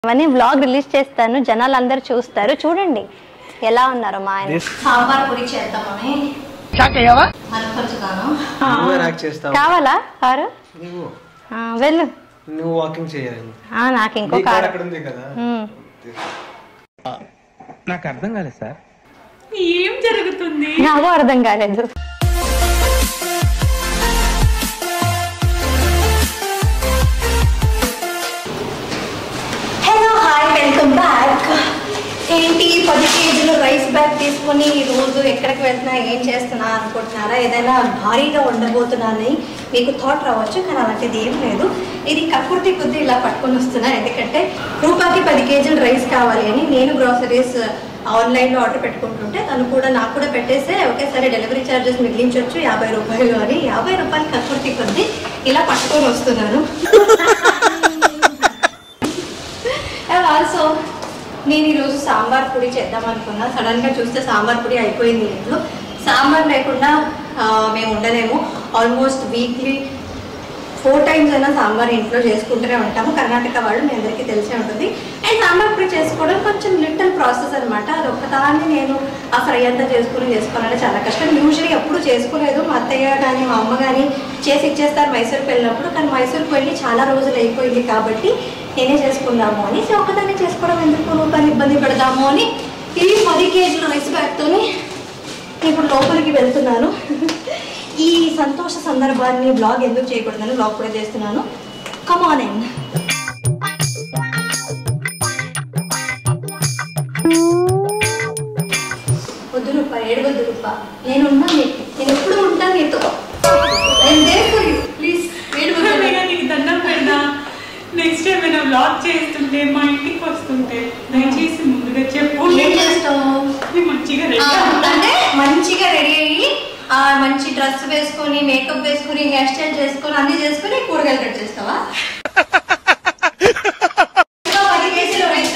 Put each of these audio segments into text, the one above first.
అవన్నీ vlog release చేస్తాను జనాలు అందరు చూస్తారు చూడండి ఎలా ఉన్నారు మా ఆయన సాంబార్ పొడి చేద్దామని అనుకుంటున్నాను నువ్వే యాక్ట్ చేస్తావు కావాలా కారు నువ్వు ఆ, వెళ్ళు నువ్వు వాకింగ్ చేయాలి ఆ, నాకు ఇంకో నీ కార్ కారు అక్కడ ఉంది కదా ఉమ్. నాకు అర్థం కాలేదు సార్ ఏం జరుగుతుంది నాకు అర్థం కాలేదు హలో హాయ్ వెల్కమ్ బ్యాక్ ఏంటి పది కేజీలు రైస్ బ్యాగ్ తీసుకొని ఈ రోజు ఎక్కడికి వెళ్తున్నా ఏం చేస్తున్నా అనుకుంటున్నారా ఏదైనా భారీగా ఉండబోతున్నానని మీకు థాట్ రావచ్చు కానీ అలాంటిది ఏం లేదు ఇది కక్కుర్తి కొద్ది ఇలా పట్టుకొని వస్తున్నా ఎందుకంటే రూపాయికి పది కేజీలు రైస్ కావాలి అని నేను గ్రాసరీస్ ఆన్లైన్లో ఆర్డర్ పెట్టుకుంటుంటే తను కూడా నాకు కూడా పెట్టేస్తే ఒకేసారి డెలివరీ ఛార్జెస్ మిగిలించవచ్చు యాభై రూపాయలు అని యాభై రూపాయలు కక్కుర్తి కొద్ది ఇలా పట్టుకొని వస్తున్నాను అండ్ ఆల్సో నేను ఈరోజు సాంబార్ పొడి చేద్దాం అనుకున్నా సడన్గా చూస్తే సాంబార్ పొడి అయిపోయింది ఇంట్లో సాంబార్ లేకుండా ఆ, మేము ఉండలేము ఆల్మోస్ట్ వీక్లీ ఫోర్ టైమ్స్ అయినా సాంబార్ ఇంట్లో చేసుకుంటూనే ఉంటాము కర్ణాటక వాళ్ళు మీ అందరికీ తెలిసే ఉంటుంది అండ్ సాంబార్ పొడి చేసుకోవడం కొంచెం లిటిల్ ప్రాసెస్ అనమాట అది ఒక్కదాన్ని నేను ఆ ఫ్రై అంతా చేసుకుని చేసుకోవాలంటే చాలా కష్టం యూజువల్లీ ఎప్పుడు చేసుకోలేదు మా అత్తయ్య కానీ మా అమ్మ కానీ చేసి ఇచ్చేస్తారు మైసూర్కి వెళ్ళినప్పుడు కానీ మైసూర్కి వెళ్ళి చాలా రోజులు అయిపోయింది కాబట్టి నేనే చేసుకుందాము అని సో ఒక్కదాన్ని చేసుకోవడం ఎందుకు రూపాయలు ఇబ్బంది పెడదాము అని ఈ పది కేజీల రైస్ బ్యాగ్తోని ఇప్పుడు లోపలికి వెళ్తున్నాను ఈ సంతోష సందర్భాన్ని బ్లాగ్ ఎందుకు చేయకూడదని బ్లాగ్ కూడా చేస్తున్నాను కమాన్ అండ్ వద్దు రూప ఏడవద్దు రూప నేను ఉన్నాను నీకు నేను ఎప్పుడు ఉంటాను నీతో నేను దేర్ ప్లీజ్ ఏడవద్దు అమ్మగా నీకు దండం పెడదా నెక్స్ట్ టైం ఏమైనా వ్లాగ్ చేస్తుంటే మా ఇంటికి వస్తుంటే దయచేసి ముందుగా చెప్పు ఏం చేస్తావు నేను మంచిగా రెడీ ఆ, అంటే మంచిగా రెడీ అయ్యి ఆ మంచి డ్రెస్ వేసుకొని మేకప్ వేసుకొని హెయిర్ స్టైల్ చేసుకొని అన్ని చేసుకొని కూరగాయలు కట్ చేస్తావా ఇంకా పది కేజీలు rice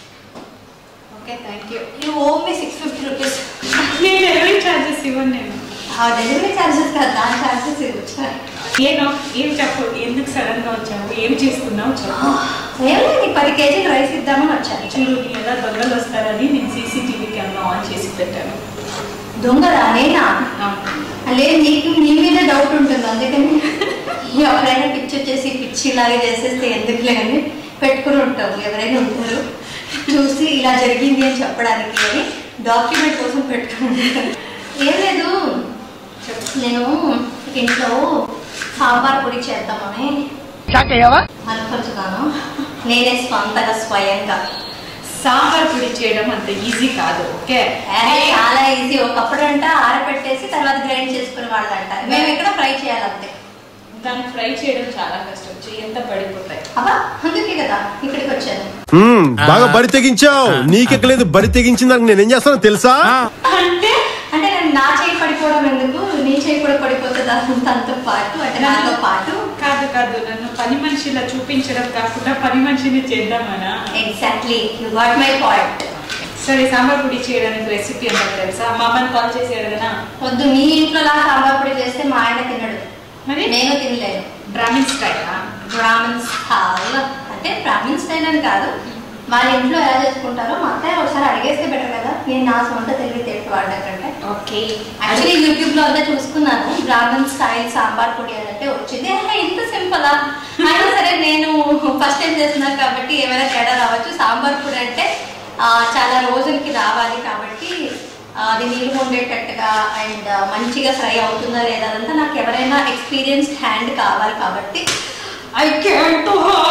okay thank you you owe me six fifty rupees నేను డెలివరీ ఛార్జెస్ ఇవ్వను నేను ఆ డెలివరీ ఛార్జెస్ కదా దాని ఛార్జెస్ ఇవ్వచ్చు ఏనో ఏం చెప్పు ఎందుకు సడన్ గా వచ్చావు ఏం చేసుకున్నావు చెప్పు ఏం లేదు నీకు పది కేజీలు రైస్ ఇద్దామని వచ్చాను చూడు నీ ఎలా దొంగలు వస్తారని నేను సీసీటీవీ కెమెరా ఆన్ చేసి పెట్టాను దొంగదా నేనా అవును. లేదు నీకు నీ మీద డౌట్ ఉంటుంది అందుకని ఎవరైనా పిచ్చి వచ్చేసి పిచ్చి ఇలాగే చేసేస్తే ఎందుకులే అని పెట్టుకుని ఉంటావు ఎవరైనా ఉంటారు చూసి ఇలా జరిగింది అని చెప్పడానికి అని డాక్యుమెంట్ కోసం పెట్టుకుని ఉంటారు ఏం లేదు నేను ఇంట్లో సాంబార్ పొడి చేద్దామని అనుకుంటున్నాను నేనే స్వంతగా స్వయంగా సాంబార్ పొడి చేయడం అంత ఈజీ కాదు ఓకే ఏ, చాలా ఈజీ ఒకప్పుడు అంట ఆరపెట్టేసి తర్వాత గ్రైండ్ చేసుకునే వాళ్ళంట మేము ఇక్కడ ఫ్రై చేయాలంతే దాన్ని ఫ్రై చేయడం చాలా కష్టం చెయ్యంతా పడిపోతాయి అబ్బా అందుకే కదా ఇక్కడికి వచ్చాను మ్మ్, బాగా బరి తెగించావు నీకెక్కలేదు బరి తెగించిందానికి నేనేం చేస్తానో తెలుసా అంటే అంటే నేను నా చేయి పడిపోవడం ఎందుకు నీ చేయి కూడా పడిపోతుంది దాంతో తనతో పాటు అంటే నాతో పాటు కాదు కాదు నన్ను పని మనిషిలా చూపించడం కాకుండా పని మనిషిని చేద్దామనా exactly you got my point సరే సాంబార్ పొడి చేయడానికి రెసిపీ ఏంటో తెలుసా మా అమ్మని కాల్ చేసి అడగనా వద్దు నీ ఇంట్లో లా సాంబార్ పొడి చేస్తే మా ఆయన తినడు మరి నేను తినలేను బ్రాహ్మిన్ స్టైల్ బ్రాహ్మణ్ స్టైల్ అంటే బ్రాహ్మణ్ స్టైల్ అని కాదు వాళ్ళ ఇంట్లో ఎలా చేసుకుంటారో మా అత్తయ్య ఒకసారి అడిగేస్తే బెటర్ కదా నేను నా సొంత తెలివితేటలు వాడడం కంటే ఓకే యాక్చువల్లీ యూట్యూబ్ లో అంతా చూసుకున్నాను బ్రాహ్మణ్ స్టైల్ సాంబార్ పొడి అని అంటే వచ్చింది "ఆహా, ఇంత సింపుల్ అయినా సరే నేను ఫస్ట్ టైం చేస్తున్నాను కాబట్టి ఏమైనా తేడా రావచ్చు సాంబార్ పొడి అంటే ఆ, చాలా రోజులకి రావాలి కాబట్టి ఆ, అది నీళ్ళు ఉండేటట్టుగా అండ్ మంచిగా ఫ్రై అవుతుందా లేదా అదంతా నాకు ఎవరైనా ఎక్స్పీరియన్స్డ్ హ్యాండ్ కావాలి కాబట్టి ఐ క్యాంట్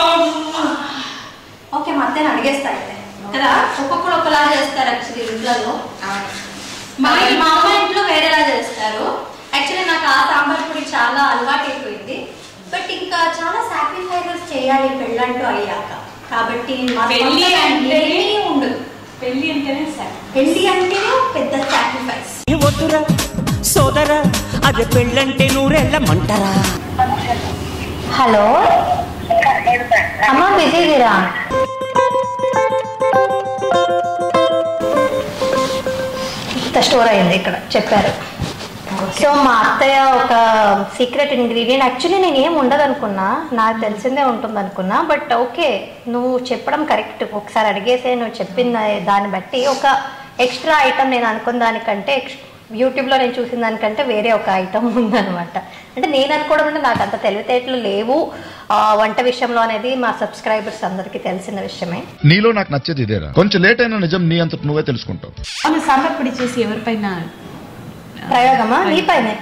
ఓకే మా అత్తయ్యని అడిగేస్తా అయితే కదా ఒక్కొక్కరు ఒకలా చేస్తారు యాక్చువల్లీ ఇంట్లో మా మా అమ్మ ఇంట్లో వేరేలా చేస్తారు యాక్చువల్లీ నాకు ఆ సాంబార్ పొడి చాలా అలవాటు అయిపోయింది బట్ ఇంకా చాలా సాక్రిఫైసెస్ చేయాలి పెళ్ళంటూ అయ్యాక కాబట్టి మా పెళ్ళి సొంతంగా అంటే- ఏమీ ఉండదు పెళ్ళి అంటేనే సరే పెళ్ళి అంటేనే పెద్ద సాక్రిఫైస్ వద్దురా సోదరా అది పెళ్ళంటే నూరెళ్ళమంటారా హలో అమ్మ బిజీదిరా ఇంత స్టోర్ అయింది ఇక్కడ చెప్పారు సో మా అత్తయ్య ఒక సీక్రెట్ ఇంగ్రీడియంట్ యాక్చువల్లీ నేను ఏం ఉండదు అనుకున్నా నాకు తెలిసిందే ఉంటుంది అనుకున్నా బట్ ఓకే నువ్వు చెప్పడం కరెక్ట్ ఒకసారి అడిగేసే నువ్వు చెప్పిన దాన్ని బట్టి ఒక ఎక్స్ట్రా ఐటమ్ నేను అనుకున్న దానికంటే యూట్యూబ్లో నేను చూసిన దానికంటే వేరే ఒక ఐటమ్ ఉందన్నమాట అంటే నేను అనుకోవడం అంటే నాకు అంత తెలివితేటలు లేవు ఆ, వంట విషయంలో అనేది మా సబ్స్క్రైబర్స్ అందరికీ తెలిసిన విషయమే నీలో నాకు నచ్చేది ఇదేరా కొంచెం లేట్ అయినా నిజం నీ అంతటి నువ్వే తెలుసుకుంటావు ఆమె సాంబార్ పొడి చేసి ఎవరిపైన ప్రయోగమా నీ పైనే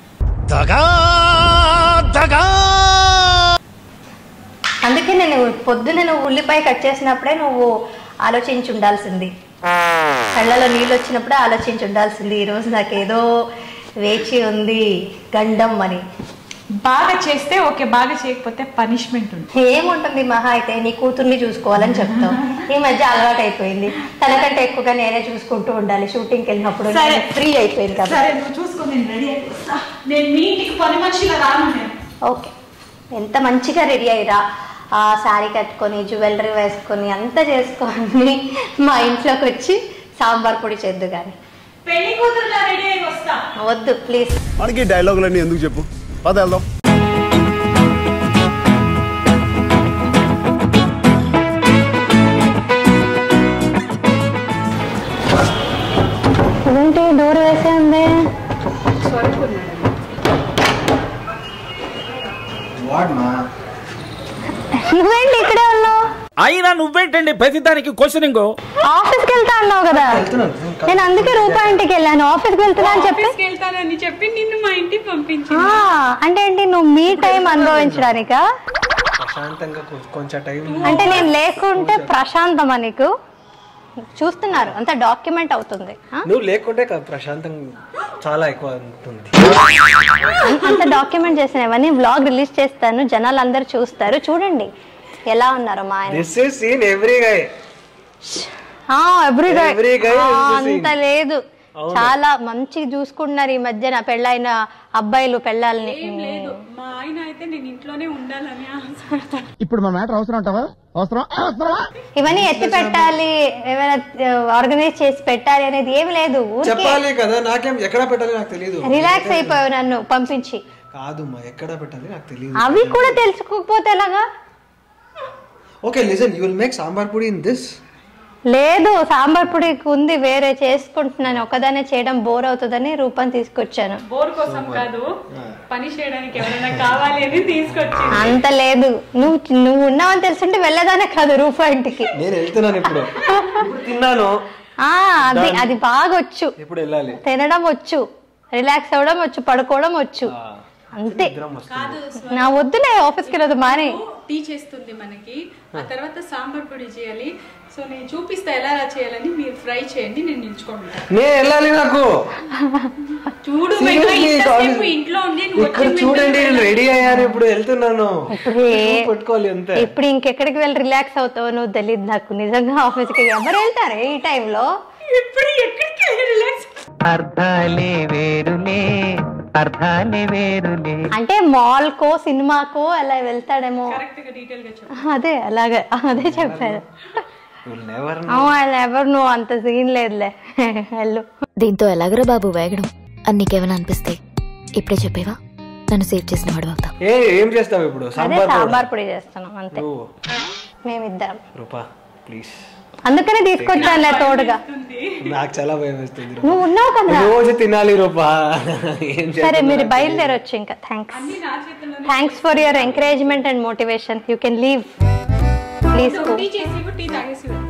అందుకే నేను పొద్దున్న నువ్వు ఉల్లిపాయ కట్ చేసినప్పుడే నువ్వు ఆలోచించి ఉండాల్సింది కళ్ళలో నీళ్ళు వచ్చినప్పుడే ఆలోచించి ఉండాల్సింది ఈరోజు నాకు ఏదో వేచి ఉంది గండం అని బాగా చేస్తే ఓకే బాగా చేయకపోతే పనిష్మెంట్ ఉంటుంది ఏముంటుంది మహా అయితే నీ కూతుర్ని చూసుకోవాలని చెప్తావు ఈ మధ్య అలవాటు అయిపోయింది తనకంటే ఎక్కువగా నేనే చూసుకుంటూ ఉండాలి షూటింగ్కి వెళ్ళినప్పుడు సరే. ఫ్రీ అయిపోయింది కదా సరే నువ్వు చూసుకో నేను రెడీ అయిపోతా నేను మీ ఇంటికి పని మనిషిలా రాను నేను ఓకే ఎంత మంచిగా రెడీ అయ్యిరా ఆ శారీ కట్టుకొని జ్యువెలరీ వేసుకొని అంతా చేసుకొని మా ఇంట్లోకి వచ్చి సాంబార్ పొడి చేద్దు కానీ పెళ్లి కూతురులా రెడీ అయి వస్తా వద్దు ప్లీజ్ మనకి డైలాగులన్నీ ఎందుకు చెప్పు పద వెళ్దాం ఏంటి డోర్ వేసే ఉంది నువ్వేంటి ఇక్కడే ఉన్నావు అయినా నువ్వేంటండి ప్రతిదానికి క్వశ్చనింగ్ ఆఫీస్కి వెళ్తా అన్నావు కదా నేను అందుకే రూపాయి ఇంటికి వెళ్ళాను ఆఫీస్కి వెళ్తున్నా అని చెప్పి ఆఫీస్కి వెళ్తానని చెప్పి నిన్ను మా ఇంటికి పంపించి ఆ, అంటే ఏంటి నువ్వు మీ టైం అనుభవించడానికా ప్రశాంతంగా కొ- కొంచెం టైం అంటే నేను లేకుంటే ప్రశాంతమా నీకు చూస్తున్నారు అంత డాక్యుమెంట్ అవుతుంది ఆ? నువ్వు లేకుంటే కాదు ప్రశాంతం చాలా ఎక్కువ ఉంటుంది అంత డాక్యుమెంట్ చేసినవన్నీ వ్లాగ్ రిలీజ్ చేస్తాను జనాలు అందరు చూస్తారు చూడండి ఎలా ఉన్నారు మా ఆయన this is scene every guy ఆ, every guy. Every guy ఆ, is the అంత same. లేదు చాలా మంచిగా చూసుకుంటున్నారు ఈ మధ్యన పెళ్ళైన అబ్బాయిలు పెళ్ళాలని ఏం లేదు మా ఆయన అయితే నేను ఇంట్లోనే ఉండాలని ఆశపడతాను ఇప్పుడు మా మ్యాటర్ అవసరం అంటావా అవసరం అవసరమా ఇవన్నీ ఎత్తి పెట్టాలి ఏమైనా ఆర్గనైజ్ చేసి పెట్టాలి అనేది ఏమి లేదు ఊరికే చెప్పాలి కదా నాకేం ఎక్కడ పెట్టాలి నాకు తెలియదు రిలాక్స్ అయిపోయావు నన్ను పంపించి కాదు మా ఎక్కడ పెట్టాలి నాకు తెలియదు అవి కూడా తెలుసుకోకపోతే ఎలాగా okay listen you will make sambar పొడి ఇన్ దిస్ లేదు సాంబార్ పొడి ఉంది వేరే చేసుకుంటున్నాను ఒకదానే చేయడం బోర్ అవుతుందని రూపం తీసుకొచ్చాను బోర్ కోసం కాదు పని చేయడానికి ఎవరైనా కావాలి అని తీసుకొచ్చి అంత లేదు నువ్వు నువ్వు ఉన్నావని తెలుసుంటే వెళ్ళదానే కాదు రూపా ఇంటికి నేను వెళ్తున్నాను ఇప్పుడు ఇప్పుడు తిన్నాను ఆ అది అది బాగా వచ్చు ఇప్పుడు వెళ్ళాలి తినడం వచ్చు రిలాక్స్ అవ్వడం వచ్చు పడుకోవడం వచ్చు అంతే నా వద్దులే ఆఫీస్కి వెళ్ళదు మానే టీ చేస్తుంది మనకి ఆ తర్వాత సాంబార్ పొడి చేయాలి సో నేను చూపిస్తా ఎలా ఎలా చేయాలని మీరు ఫ్రై చేయండి నేను నిల్చుకుంటాను నేను వెళ్ళాలి నాకు చూడు Seriously, వెంకయ్య, ఇంతసేపు కాదు. ఇంట్లో ఉండి నువ్వు ఇక్కడ వచ్చి చూడండి వెంటనే నేను రెడీ అయ్యాను ఇప్పుడు వెళ్తున్నాను ఇప్పుడు ఏ- పట్టుకోవాలి అంతే ఇప్పుడు ఇంకెక్కడికి వెళ్ళి రిలాక్స్ అవుతావో నువ్వు తెలియదు నాకు నిజంగా ఆఫీస్కి ఎవరు వెళ్తారు ఈ టైంలో ఇప్పుడు ఎక్కడికి వెళ్ళి రిలాక్స్ అర్థాలే వేరులే అర్థాలే వేరులే అంటే మాల్ కో సినిమాకో అలా వెళ్తాడేమో కరెక్ట్ గా డీటెయిల్ గా చెప్పు అదే అలాగే అదే చెప్పారు నెవర్ అవును ఎవరు నువ్వు అంత సీన్ లేదులే వెళ్ళు దీంతో ఎలాగరా బాబు వేగడం అని నీకేమైనా అనిపిస్తే ఇప్పుడే చెప్పేవా నన్ను సేవ్ చేసిన వాడు అవుతావు ఏ ఏం చేస్తావు ఇప్పుడు అదే సాంబార్ పొడి. సాంబార్ పొడి చేస్తున్నాం అంతే నువ్వు మేమిద్దరం రూపా ప్లీజ్ అందుకనే తీసుకొచ్చానులే తోడుగా నాకు చాలా భయం వేస్తుంది రూపా. నువ్వు ఉన్నావు కదా రోజు తినాలి రూపా ఏం సరే చేస్తావు మీరు నాకు బయలుదేరొచ్చు ఇంకా థ్యాంక్స్ అన్ని నా చేతుల్లోనే thanks for your encouragement and motivation you can leave please tea చేసి ఇవ్వు, టీ తాగేసి వెళ్ళు.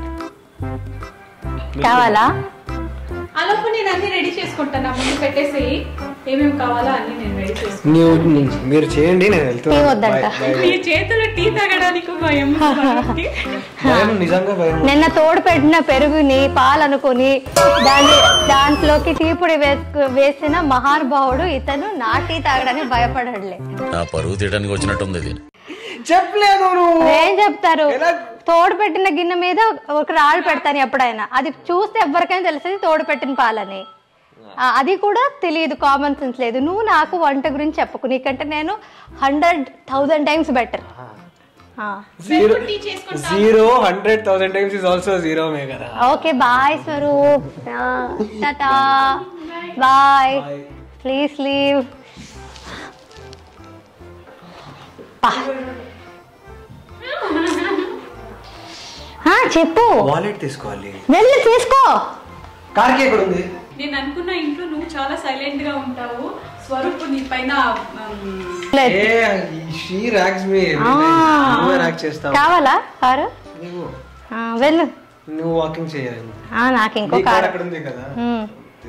కావాలా ఆలోపు నేను అన్ని రెడీ చేసుకుంటాను నా ముందు పెట్టేసి ఏమేమి కావాలో అన్ని నేను రెడీ చేసుకుంటాను నువ్వు మీరు చేయండి నేను టీ వెళ్తున్నాను వద్దంట. Bye, bye, మీ bye. చేతులు టీ తాగడానికి భయం మనకి. భయం నిజంగా భయం నిన్న తోడు పెట్టిన పెరుగుని పాలనుకొని దాని దాంట్లోకి టీ పొడి వేసుకు వేసిన మహానుభావుడు ఇతను నా టీ తాగడానికి భయపడలే నా పరువు తీయడానికి వచ్చినట్టుంది ఇది చెప్పలేదు నువ్వు ఏం చెప్తారు ఎలా- తోడు పెట్టిన గిన్నె మీద ఒక రాళ్ళు పెడతాను ఎప్పుడైనా అది చూస్తే ఎవరికైనా తెలుస్తుంది తోడు పెట్టిన పాలని ఆ, అది కూడా తెలియదు కామన్ సెన్స్ లేదు నువ్వు నాకు వంట గురించి చెప్పకు నీకంటే నేను hundred thousand times better zero zero hundred thousand times is also zero మే కదా okay bye Swaroop tata bye please leave చెప్పు వాలెట్ తీసుకోవాలి వెళ్ళి తీసుకో కార్కి ఎక్కడ ఉంది నేను అనుకున్న ఇంట్లో నువ్వు చాలా సైలెంట్ గా ఉంటావు స్వరూప్ నీ పైన ఉమ్, ఏ షీ ర్యాక్స్ మీ నువ్వే ర్యాక్ చేస్తావు కావాలా కారు నువ్వు ఆ, వెళ్ళు నువ్వు వాకింగ్ చేయాలి ఆ, నాకు ఇంకో నీ కార్ కారు అక్కడ ఉంది కదా ఉమ్.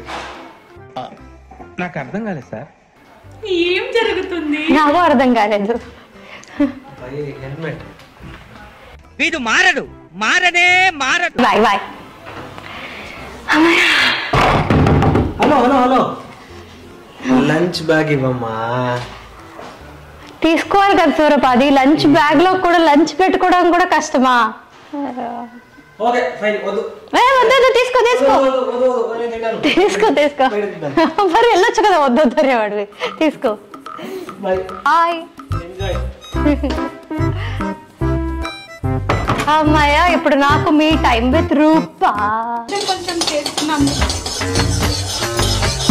నాకు అర్థం కాలేదు సార్ ఏం జరుగుతుంది నాకు అర్థం కాలేదు హెల్మెట్ వీడు మారడు మారనే మారడు bye bye hello hello hello lunch bag ఇవ్వమ్మా తీసుకోవాలి కదా సూరప్ అది లంచ్ బ్యాగ్ లో కూడా లంచ్ పెట్టుకోవడం కూడా కష్టమా ఓకే ఫైన్ వద్దు ఏ, వద్దు వద్దు, తీసుకో తీసుకో వద్దు, వద్దు, వద్దు, నేను తింటాను. తీసుకో తీసుకో బయట తింటాను. మరి వెళ్ళొచ్చు కదా వద్దు వద్దు వాడివి తీసుకో Bye. Hi Enjoy. అమ్మాయ ఇప్పుడు నాకు మీ టైం విత్ రూపా కొంచెం కొంచెం చేస్తున్నాము